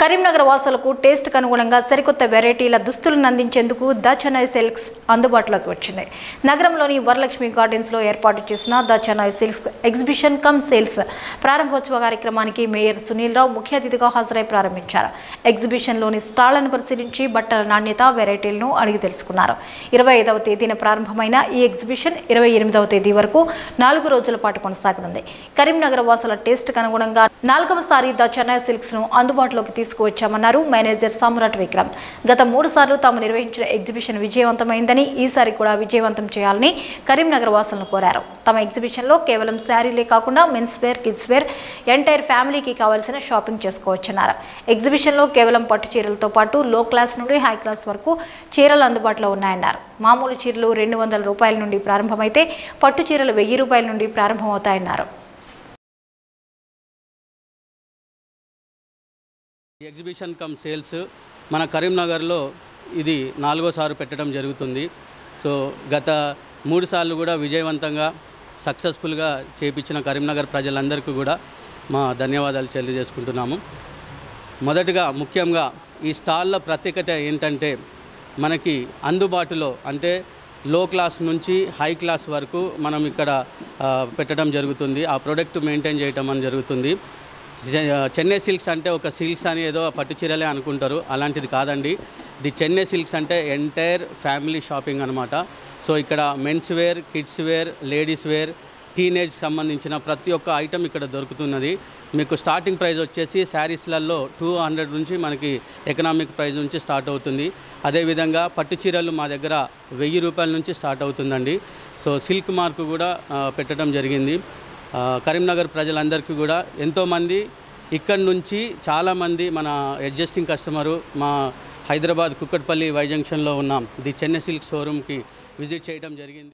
కరీంనగర్ వాసులకు టేస్ట్కు అనుగుణంగా సరికొత్త వెరైటీల దుస్తులను అందించేందుకు ద చెన్నై సిల్క్స్ అందుబాటులోకి వచ్చింది నగరంలోని వరలక్ష్మి గార్డెన్స్లో ఏర్పాటు చేసిన the Chennai silks exhibition cum sales ప్రారంభోత్సవ కార్యక్రమానికి మేయర్ సునీల్ రావు ముఖ్య అతిథిగా హాజరై ప్రారంభించారు ఎగ్జిబిషన్లోని స్టాళ్లను పరిశీలించి బట్టల నాణ్యత వెరైటీలను అడిగి తెలుసుకున్నారు ఇరవై ఐదవ తేదీన ప్రారంభమైన ఈ ఎగ్జిబిషన్ ఇరవై ఎనిమిదవ తేదీ వరకు నాలుగు రోజుల పాటు కొనసాగనుంది కరీంనగర్ వాసుల టేస్ట్కు అనుగుణంగా నాలుగవసారి ద చెన్నై సిల్క్స్ ను అందుబాటులోకి తీసుకువచ్చామన్నారు మేనేజర్ సామ్రాట్ విక్రమ్ గత మూడు సార్లు తాము నిర్వహించిన ఎగ్జిబిషన్ విజయవంతమైందని ఈసారి కూడా విజయవంతం చేయాలని కరీంనగర్ వాసులను కోరారు తమ ఎగ్జిబిషన్లో కేవలం శారీలే కాకుండా men's wear kids wear entire ఫ్యామిలీకి కావాల్సిన షాపింగ్ చేసుకోవచ్చన్నారు ఎగ్జిబిషన్లో కేవలం పట్టు చీరలతో పాటు లో క్లాస్ నుండి హై క్లాస్ వరకు చీరలు అందుబాటులో ఉన్నాయన్నారు మామూలు చీరలు రెండు వందల రూపాయల నుండి ప్రారంభమైతే పట్టు చీరలు వెయ్యి రూపాయల నుండి ప్రారంభమవుతాయన్నారు ఈ ఎగ్జిబిషన్ కమ్ సేల్స్ మన కరీంనగర్లో ఇది నాలుగోసారి పెట్టడం జరుగుతుంది సో గత మూడు సార్లు కూడా విజయవంతంగా సక్సెస్ఫుల్గా చేపించిన కరీంనగర్ ప్రజలందరికీ కూడా మా ధన్యవాదాలు తెలియజేసుకుంటున్నాము మొదటగా ముఖ్యంగా ఈ స్టాల్ల ప్రత్యేకత ఏంటంటే మనకి అందుబాటులో అంటే లో క్లాస్ నుంచి హై క్లాస్ వరకు మనం ఇక్కడ ఆ, పెట్టడం జరుగుతుంది ఆ ప్రోడక్ట్ మెయింటైన్ చేయటం అని జరుగుతుంది చె- చెన్నై సిల్క్స్ అంటే ఒక సిల్క్స్ అని ఏదో పట్టు చీరలే అనుకుంటారు అలాంటిది కాదండి ది చెన్నై సిల్క్స్ అంటే ఎంటైర్ ఫ్యామిలీ షాపింగ్ అనమాట సో ఇక్కడ men's wear kids wear ladies wear teenage సంబంధించిన ప్రతి ఒక్క ఐటమ్ ఇక్కడ దొరుకుతున్నది మీకు స్టార్టింగ్ ప్రైస్ వచ్చేసి శారీస్లలో టూ హండ్రెడ్ నుంచి మనకి ఎకనామిక్ ప్రైస్ నుంచి స్టార్ట్ అవుతుంది అదేవిధంగా పట్టు చీరలు మా దగ్గర వెయ్యి రూపాయల నుంచి స్టార్ట్ అవుతుందండి సో సిల్క్ మార్క్ కూడా ఆ, పెట్టడం జరిగింది ఆ, కరీంనగర్ ప్రజలందరికీ కూడా ఎంతోమంది ఇక్కడి నుంచి చాలామంది మన అడ్జస్టింగ్ కస్టమరు మా హైదరాబాద్ కుక్కట్పల్లి వై జంక్షన్లో ఉన్న ది చెన్నై సిల్క్ షోరూమ్కి విజిట్ చేయడం జరిగింది